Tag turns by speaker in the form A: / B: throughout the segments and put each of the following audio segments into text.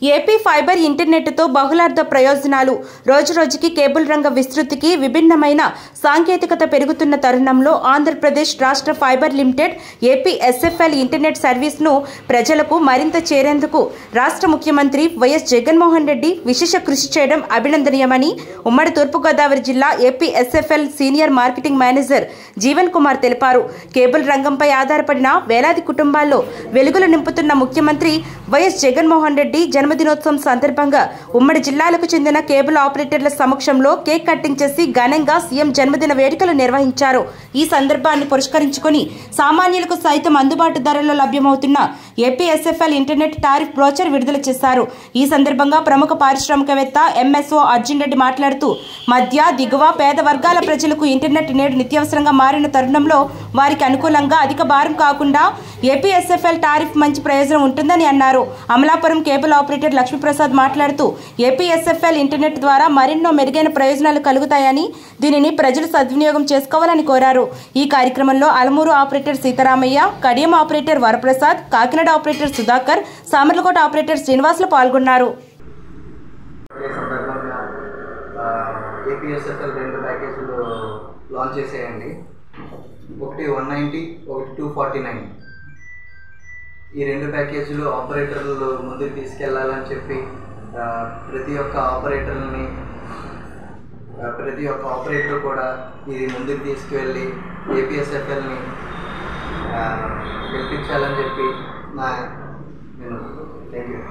A: AP fibre ఇంటర్నెట్తో బహుళార్థ ప్రయోజనాలు రోజురోజుకి cable రంగ విస్తృతికి విభిన్నమైన సాంకేతికత పెరుగుతున్న తరుణంలో ఆంధ్రప్రదేశ్ రాష్ట్ర fibre limited AP SFL internet సర్వీస్ను ప్రజలకు మరింత చేరేందుకు రాష్ట్ర ముఖ్యమంత్రి వైఎస్ జగన్మోహన్ రెడ్డి విశేష కృషి చేయడం అభినందనీయమని ఉమ్మడి తూర్పుగోదావరి జిల్లా AP SFL senior marketing manager Jeevan Kumar తెలిపారు కేబుల్ రంగంపై ఆధారపడిన వేలాది కుటుంబాల్లో వెలుగులు నింపుతున్న ముఖ్యమంత్రి వైఎస్ జగన్మోహన్ రెడ్డి జన్మదినోత్సవం సందర్భంగా ఉమ్మడి జిల్లాలకు చెందిన కేబుల్ ఆపరేటర్ల సమక్షంలో కేక్ కటింగ్ చేసి ఘనంగా సీఎం జన్మదిన వేడుకలు నిర్వహించారు ఈ సందర్భాన్ని పురస్కరించుకొని సామాన్యులకు సైతం అందుబాటు ధరల్లో లభ్యమవుతున్న ఏపీఎస్ఎఫ్ఎల్ ఇంటర్నెట్ టారిఫ్ బ్రోచర్ విడుదల చేశారు ఈ సందర్భంగా ప్రముఖ పారిశ్రామికవేత్త ఎంఎస్ఓ అర్జున్ రెడ్డి మాట్లాడుతూ మధ్య దిగువ పేద వర్గాల ప్రజలకు ఇంటర్నెట్ నేడు నిత్యావసరంగా మారిన తరుణంలో వారికి అనుకూలంగా అధిక భారం కాకుండా ఏపీఎస్ఎఫ్ఎల్ టారిఫ్ మంచి ప్రయోజనం ఉంటుందని అన్నారు అమలాపురం కేబుల్ ఆపరేటర్ లక్ష్మీప్రసాద్ మాట్లాడుతూ ఏపీఎస్ఎఫ్ఎల్ ఇంటర్నెట్ ద్వారా మరెన్నో మెరుగైన ప్రయోజనాలు కలుగుతాయని దీనిని ప్రజలు సద్వినియోగం చేసుకోవాలని కోరారు ఈ కార్యక్రమంలో Alamuru operator Sitaramayya Kadiyam operator Varaprasad Kakinada operator Sudhakar Samarlakota operator Srinivasulu పాల్గొన్నారు
B: ఈ సందర్భంగా ఏపీఎస్ఎఫ్ఎల్ రెండు ప్యాకేజీలు లాంచ్ చేసేయండి ఒకటి వన్ నైంటీ ఒకటి టూ ఫార్టీ నైన్ ఈ రెండు ప్యాకేజీలు ఆపరేటర్లు ముందుకు తీసుకెళ్లాలని చెప్పి ఆ, ప్రతి ఒక్క ఆపరేటర్ని ఆ, ప్రతి ఒక్క ఆపరేటర్ కూడా ఇది ముందుకు తీసుకువెళ్ళి ఏపీఎస్ఎఫ్ఎల్ని గెలిపించాలని చెప్పి నా నేను థ్యాంక్ యూ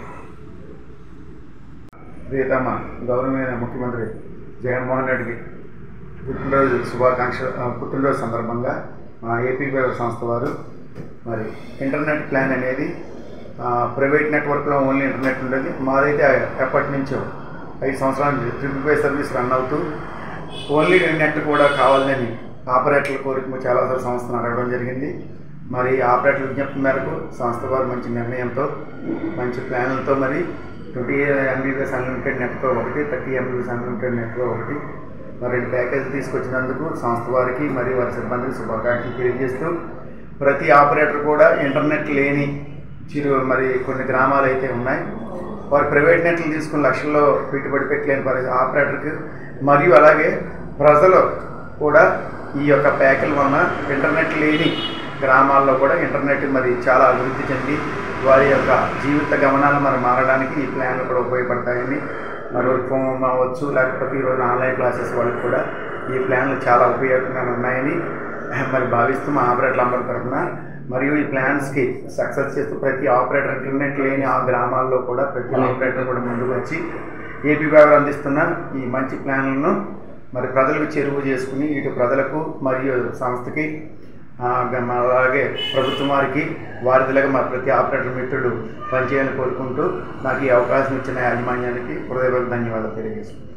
C: ప్రియతమ గౌరవనీయ ముఖ్యమంత్రి జగన్మోహన్ రెడ్డికి పుట్టినరోజు శుభాకాంక్ష ఆ, పుట్టినరోజు సందర్భంగా మా ఏపీ ఫైబర్ సంస్థ వారు మరి ఇంటర్నెట్ ప్లాన్ అనేది ఆ, ప్రైవేట్ నెట్వర్క్లో ఓన్లీ ఇంటర్నెట్ ఉండేది మాదైతే ఎప్పటి నుంచో ఐదు సంవత్సరాల నుంచి ట్రిపుల్ పై సర్వీస్ రన్ అవుతూ ఓన్లీ నెట్ కూడా కావాలని ఆపరేటర్ల కోరిక చాలాసార్లు సంస్థను అడగడం జరిగింది మరి ఆపరేటర్ల విజ్ఞప్తి మేరకు సంస్థ వారు మంచి నిర్ణయంతో మంచి ప్లాన్లతో మరి ట్వంటీ ఎంబీబీఎస్ అన్లిమిటెడ్ నెట్తో ఒకటి థర్టీ ఎంబీబీఎస్ అన్లిమిటెడ్ నెట్తో ఒకటి మరి రెండు ప్యాకేజీలు తీసుకొచ్చినందుకు సంస్థ వారికి మరియు వారి సిబ్బందికి శుభాకాంక్షలు తెలియజేస్తూ ప్రతి ఆపరేటర్ కూడా ఇంటర్నెట్ లేని చిరు మరి కొన్ని గ్రామాలు అయితే ఉన్నాయి వారు ప్రైవేట్ నెట్లు తీసుకుని లక్షల్లో పెట్టుబడి పెట్టలేని పరిస్థితి ఆపరేటర్కి మరియు అలాగే ప్రజలు కూడా ఈ యొక్క ప్యాకుల వలన ఇంటర్నెట్ లేని గ్రామాల్లో కూడా ఇంటర్నెట్ మరి చాలా అభివృద్ధి చెంది వారి యొక్క జీవిత గమనాలు మరి మారడానికి ఈ ప్లాన్లు కూడా ఉపయోగపడతాయని మరి వర్క్ ఫ్రమ్ హోమ్ అవ్వచ్చు లేకపోతే ఈరోజు ఆన్లైన్ క్లాసెస్ వాళ్ళకి కూడా ఈ ప్లాన్లు చాలా ఉపయోగంగా ఉన్నాయని మరి భావిస్తూ మా ఆపరేటర్ల అందరి తరఫున మరియు ఈ ప్లాన్స్కి సక్సెస్ చేస్తూ ప్రతి ఆపరేటర్ ఇంటర్నెట్ లేని ఆ గ్రామాల్లో కూడా ప్రతి ఆపరేటర్ కూడా ముందుకు వచ్చి ఏపీ ఫైబర్ అందిస్తున్న ఈ మంచి ప్లాన్లను మరి ప్రజలకు చెరువు చేసుకుని ఇటు ప్రజలకు మరియు సంస్థకి ఆ, గ- అలాగే ప్రభుత్వం వారికి వారిదిలాగా మా ప్రతి ఆపరేటర్ మిత్రుడు పనిచేయాలని కోరుకుంటూ నాకు ఈ అవకాశం ఇచ్చిన యాజమాన్యానికి హృదయపూర్వక ధన్యవాదాలు తెలియజేస్తున్నాను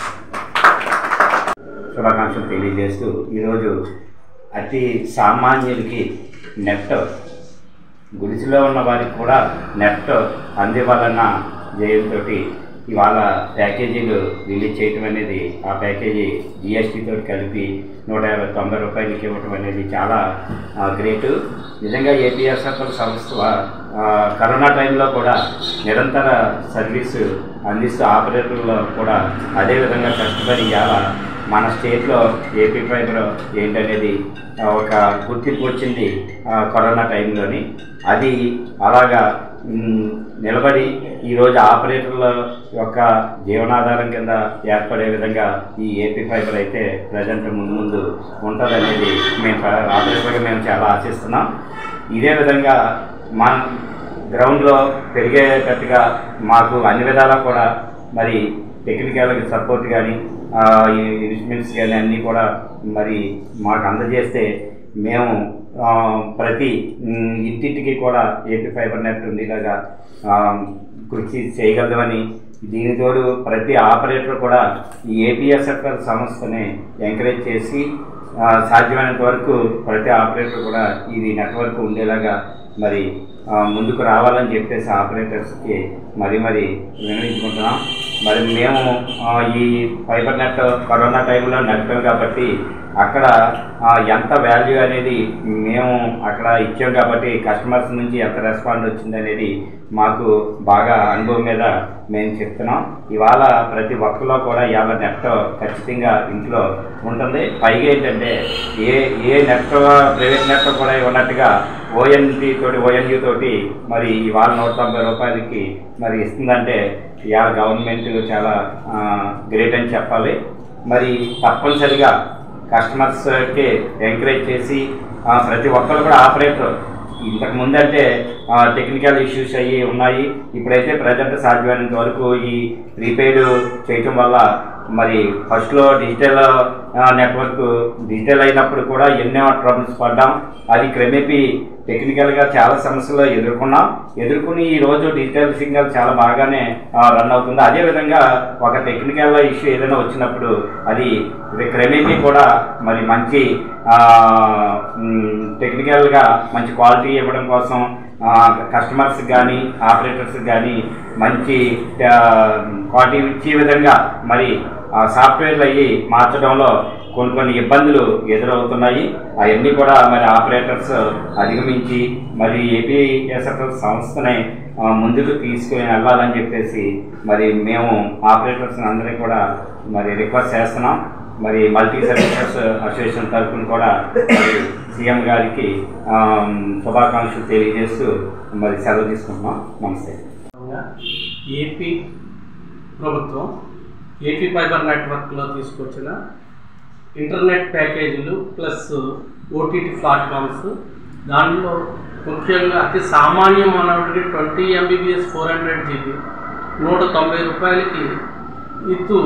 D: శుభాకాంక్షలు తెలియజేస్తూ ఈరోజు అతి సామాన్యుడికి నెట్ గుడిసెలో ఉన్న వారికి కూడా నెట్ అందివ్వాలన్న జయంతో ఇవాళ ప్యాకేజీలు రిలీజ్ చేయటం అనేది ఆ ప్యాకేజీ జిఎస్టీతో కలిపి నూట యాభై తొంభై రూపాయలకి ఇవ్వటం అనేది చాలా గ్రేట్ నిజంగా ఏపీఎస్ఎఫ్ఎల్ సంస్థ ఆ, కరోనా టైంలో కూడా నిరంతర సర్వీసు అందిస్తూ ఆపరేటర్లు కూడా అదేవిధంగా కష్టపడి ఇవాళ మన స్టేట్లో ఏపీ ఫైబర్ ఏంటనేది ఆ, ఒక గుర్తింపు వచ్చింది ఆ, కరోనా టైంలోని అది అలాగా మ్, నిలబడి ఈరోజు ఆపరేటర్ల యొక్క జీవనాధారం కింద ఏర్పడే విధంగా ఈ ఏపీ ఫైబర్ అయితే ప్రజెంట్ ముందు ముందు ఉంటుందనేది మేము ప్ర- ఆపరేటర్గా మేము చాలా ఆశిస్తున్నాం ఇదే విధంగా మన గ్రౌండ్లో పెరిగేటట్టుగా మాకు అన్ని విధాలా కూడా మరి టెక్నికల్ సపోర్ట్ కానీ ఈ ఇన్స్ట్రుమెంట్స్ కానీ అన్నీ కూడా మరి మాకు అందజేస్తే మేము ఆ, ప్రతి మ్, ఇంటింటికి కూడా ఏపీ ఫైబర్ నెట్ ఉండేలాగా ఆ, కృషి చేయగలమని దీని తోడు ప్రతి ఆపరేటర్ కూడా ఈ ఏపీఎస్ఎఫ్ఎల్ సంస్థని ఎంకరేజ్ చేసి ఆ, సాధ్యమైనంత వరకు ప్రతి ఆపరేటర్ కూడా ఇది నెట్వర్క్ ఉండేలాగా మరి ఆ, ముందుకు రావాలని చెప్పేసి ఆపరేటర్స్కి మరి మరి వినవించుకుంటున్నాం మరి మేము ఆ, ఈ ఫైబర్ నెట్ కరోనా టైంలో నడిపాం కాబట్టి అక్కడ ఆ, ఎంత వాల్యూ అనేది మేము అక్కడ ఇచ్చాం కాబట్టి కస్టమర్స్ నుంచి ఎంత రెస్పాండ్ వచ్చింది అనేది మాకు బాగా అనుభవం మీద మేము చెప్తున్నాం ఇవాళ ప్రతి ఒక్కరిలో కూడా ఇవాళ నెట్ ఖచ్చితంగా ఇంట్లో ఉంటుంది పైగా ఏంటంటే ఏ ఏ నెట్ ప్రైవేట్ నెట్ కూడా ఉన్నట్టుగా ఓఎన్టీ తోటి ఓఎన్యూ తోటి మరి ఇవాళ నూట తొంభై రూపాయలకి మరి ఇస్తుందంటే ఇవాళ గవర్నమెంట్ చాలా గ్రేట్ అని చెప్పాలి మరి తప్పనిసరిగా కస్టమర్స్కి ఎంకరేజ్ చేసి ఆ, ప్రతి ఒక్కరు కూడా ఆపరేటర్ ఇంతకు ముందు అంటే టెక్నికల్ ఇష్యూస్ అయ్యి ఉన్నాయి ఇప్పుడైతే ప్రజెంట్ సాధ్యమైనంత వరకు ఈ ప్రీపెయిడ్ చేయటం వల్ల మరి ఫస్ట్లో డిజిటల్ నెట్వర్క్ డిజిటల్ అయినప్పుడు కూడా ఎన్నో ట్రబుల్స్ పడ్డాం అది క్రమేపీ టెక్నికల్గా చాలా సమస్యలు ఎదుర్కొన్నాం ఎదుర్కొని ఈ రోజు డిజిటల్ సిగ్నల్ చాలా బాగానే రన్ అవుతుంది అదేవిధంగా ఒక టెక్నికల్ ఇష్యూ ఏదైనా వచ్చినప్పుడు అది ఇది క్రమేపీ కూడా మరి మంచి టెక్నికల్గా మంచి క్వాలిటీ ఇవ్వడం కోసం కస్టమర్స్ కానీ ఆపరేటర్స్ కానీ మంచి క్వాలిటీ ఇచ్చే విధంగా మరి సాఫ్ట్వేర్లు అయ్యి మార్చడంలో కొన్ని కొన్ని ఇబ్బందులు ఎదురవుతున్నాయి అవన్నీ కూడా మరి ఆపరేటర్స్ అధిగమించి మరి ఏపీఎస్ఎఫ్ఎల్ సంస్థని ఆ, ముందుకు తీసుకుని వెళ్ళాలని చెప్పేసి మరి మేము ఆపరేటర్స్ అందరినీ కూడా మరి రిక్వెస్ట్ చేస్తున్నాం మరి మల్టీ సర్వీసెస్ అసోసియేషన్ తరఫున కూడా మరి సీఎం గారికి ఆ, శుభాకాంక్షలు తెలియజేస్తూ మరి సెలవు తీసుకుంటున్నాం నమస్తే
E: భాగంగా ఏపీ ప్రభుత్వం ఏపీ ఫైబర్ నెట్వర్క్లో తీసుకొచ్చిన ఇంటర్నెట్ ప్యాకేజీలు ప్లస్ ఓటీటీ ప్లాట్ఫామ్స్ దానిలో ముఖ్యంగా అతి సామాన్య మానవుడికి twenty Mbps four hundred GB నూట తొంభై రూపాయలకి ఇత్తు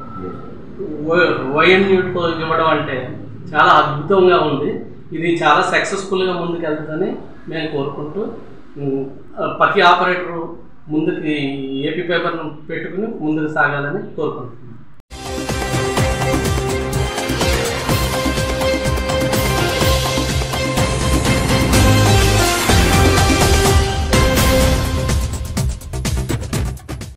E: వైఎన్యూతో ఇవ్వడం అంటే చాలా అద్భుతంగా ఉంది ఇది చాలా సక్సెస్ఫుల్గా ముందుకు వెళ్తుందని మేము కోరుకుంటూ ఉమ్, ప్రతి ఆపరేటరు ముందుకి ఏపీ పేపర్ను పెట్టుకుని ముందుకు సాగాలని కోరుకుంటున్నాం